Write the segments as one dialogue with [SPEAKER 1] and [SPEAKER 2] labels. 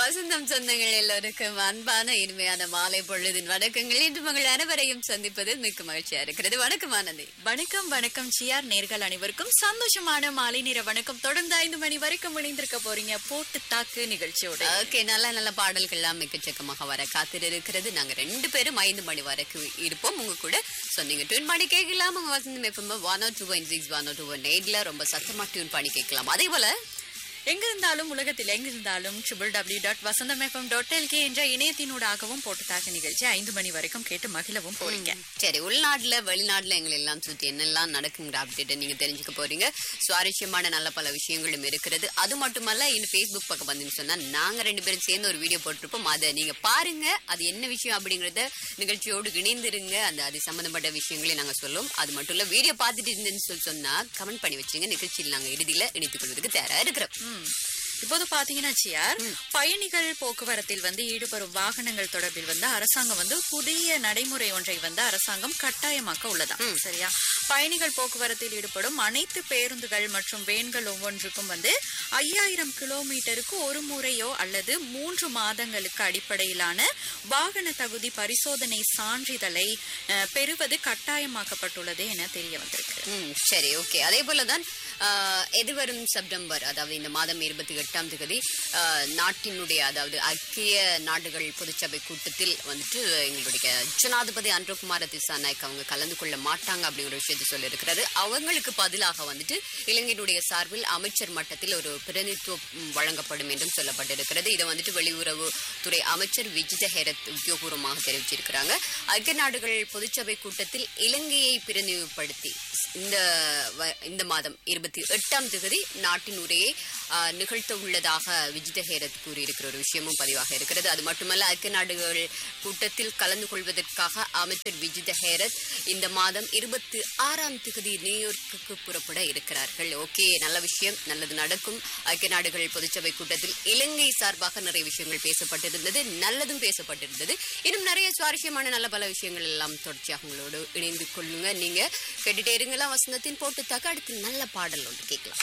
[SPEAKER 1] வசந்தம் சொந்தங்கள் எல்லோருக்கும் அன்பான இனிமையான மாலை பொழுதின் வணக்கங்கள் இன்று மகள் அனைவரையும் சந்திப்பதில் மிக்க மகிழ்ச்சியா இருக்கிறது வணக்கம் ஆனந்தி
[SPEAKER 2] வணக்கம் வணக்கம் சிஆர் நேர்கள் அனைவருக்கும் சந்தோஷமான மாலை நேர வணக்கம் தொடர்ந்து ஐந்து மணி வரைக்கும் இணைந்திருக்க போறீங்க போட்டு தாக்கு நிகழ்ச்சியோட
[SPEAKER 1] ஓகே நல்ல நல்ல பாடல்கள்லாம் எக்கச்சக்கமாக வர காத்திருக்கிறது நாங்க ரெண்டு பேரும் ஐந்து மணி வரைக்கும் இருப்போம் உங்க கூட சொன்னீங்க டியூன் பண்ணி கேட்கலாம் உங்க Vasantham FM one O two one six one O two one எயிட்ல ரொம்ப சத்தமா டியூன் பண்ணி கேட்கலாம் அதே போல
[SPEAKER 2] எங்க இருந்தாலும் உலகத்தில் எங்க இருந்தாலும் triple W dot Vasantham FM dot LK என்ற இணையத்தினூடாகவும் போட்டு தாக்கு நிகழ்ச்சி ஐந்து மணி வரைக்கும் கேட்டு மகிழவும் போறீங்க
[SPEAKER 1] சரி உள்நாட்டுல வெளிநாட்டுல எங்களை எல்லாம் சுத்தி என்னெல்லாம் நடக்குங்கிற அப்டேட் நீங்க தெரிஞ்சுக்க போறீங்க சுவாரஸ்யமான நல்ல பல விஷயங்களும் இருக்கிறது அது மட்டுமல்ல இன்னும் ஃபேஸ்புக் பக்கம் வந்துன்னு சொன்னா நாங்க ரெண்டு பேரும் சேர்ந்து ஒரு வீடியோ போட்டிருப்போம் அதை நீங்க பாருங்க அது என்ன விஷயம் அப்படிங்கறத நிகழ்ச்சியோடு இணைந்திருங்க அந்த அது சம்பந்தப்பட்ட விஷயங்களை நாங்க சொல்லுவோம் அது மட்டும் இல்ல வீடியோ பார்த்துட்டு இருந்தேன்னு சொல்லி சொன்னா கமெண்ட் பண்ணி வச்சுங்க நிகழ்ச்சியில் நாங்க இறுதியில இணைத்துக் கொள்வதற்கு தயாரா இருக்கிறோம்
[SPEAKER 2] ம். இப்போது பாத்தீங்கன்னா சியார் பயணிகள் போக்குவரத்தில் வந்து ஈடுபடும் வாகனங்கள் தொடர்பில் வந்து அரசாங்கம் வந்து புதிய நடைமுறை ஒன்றை வந்து அரசாங்கம் கட்டாயமாக்க உள்ளதா சரியா பயணிகள் போக்குவரத்தில் ஈடுபடும் அனைத்து பேருந்துகள் மற்றும் வேன்கள் ஒவ்வொன்றுக்கும் வந்து ஐயாயிரம் கிலோமீட்டருக்கு ஒரு முறையோ அல்லது மூன்று மாதங்களுக்கு அடிப்படையிலான வாகன தகுதி பரிசோதனை சான்றிதழை அஹ், பெறுவது கட்டாயமாக்கப்பட்டுள்ளது என தெரிய வந்திருக்கு
[SPEAKER 1] ம் சரி ஓகே அதே போலதான் ஆஹ், எதிர்வரும் செப்டம்பர் அதாவது இந்த மாதம் இருபத்தி எட்டாம் தேதி ஆஹ், நாட்டினுடைய அதாவது ஐக்கிய நாடுகள் பொதுச்சபை கூட்டத்தில் வந்துட்டு எங்களுடைய ஜனாதிபதி அன்றகுமார திசாநாயக் அவங்க கலந்து கொள்ள மாட்டாங்க அப்படிங்கிற விஷயத்தை சொல்லியிருக்கிறாரு அவங்களுக்கு பதிலாக வந்துட்டு இலங்கையினுடைய சார்பில் அமைச்சர் மட்டத்தில் ஒரு பிரதிநிதித்துவம் ம், வழங்கப்படும் என்றும் சொல்லப்பட்டிருக்கிறது இதை வந்துட்டு வெளியுறவு துறை அமைச்சர் விஜித ஹேரத் உத்தியோகபூர்வமாக தெரிவிச்சிருக்கிறாங்க ஐக்கிய நாடுகள் பொதுச்சபை கூட்டத்தில் இலங்கையை பிரதிநிதிப்படுத்தி இந்த வ- இந்த மாதம் இருபத்தி எட்டாம் தேதி நாட்டின் உரையை ஆ, நிகழ்த்த உள்ளதாக விஜித ஹேரத் கூறியிருக்கிற ஒரு விஷயமும் பதிவாக இருக்கிறது அது மட்டுமல்ல ஐக்கிய நாடுகள் கூட்டத்தில் கலந்து கொள்வதற்காக அமைச்சர் விஜித ஹேரத் இந்த மாதம் இருபத்தி ஆறாம் தேதி நியூயார்க்குக்கு புறப்பட இருக்கிறார்கள் ஓகே நல்ல விஷயம் நல்லது நடக்கும் ஐக்கிய நாடுகள் பொதுச்சபை கூட்டத்தில் இலங்கை சார்பாக நிறைய விஷயங்கள் பேசப்பட்டிருந்தது நல்லதும் பேசப்பட்டிருந்தது இன்னும் நிறைய சுவாரஸ்யமான நல்ல பல விஷயங்கள் எல்லாம் தொடர்ச்சியாக உங்களோடு இணைந்து கொள்ளுங்க நீங்க கேட்டுட்டே இருங்களா வசந்தத்தின் போட்டுத்தாக்க அடுத்து நல்ல பாடல் ஒன்று கேட்கலாம்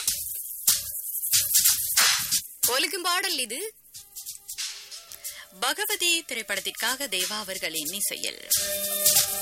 [SPEAKER 1] ஒலிக்கும் பாடல் இது
[SPEAKER 2] பகவதி திரைப்படத்திற்காக தேவா அவர்களின் இசையில்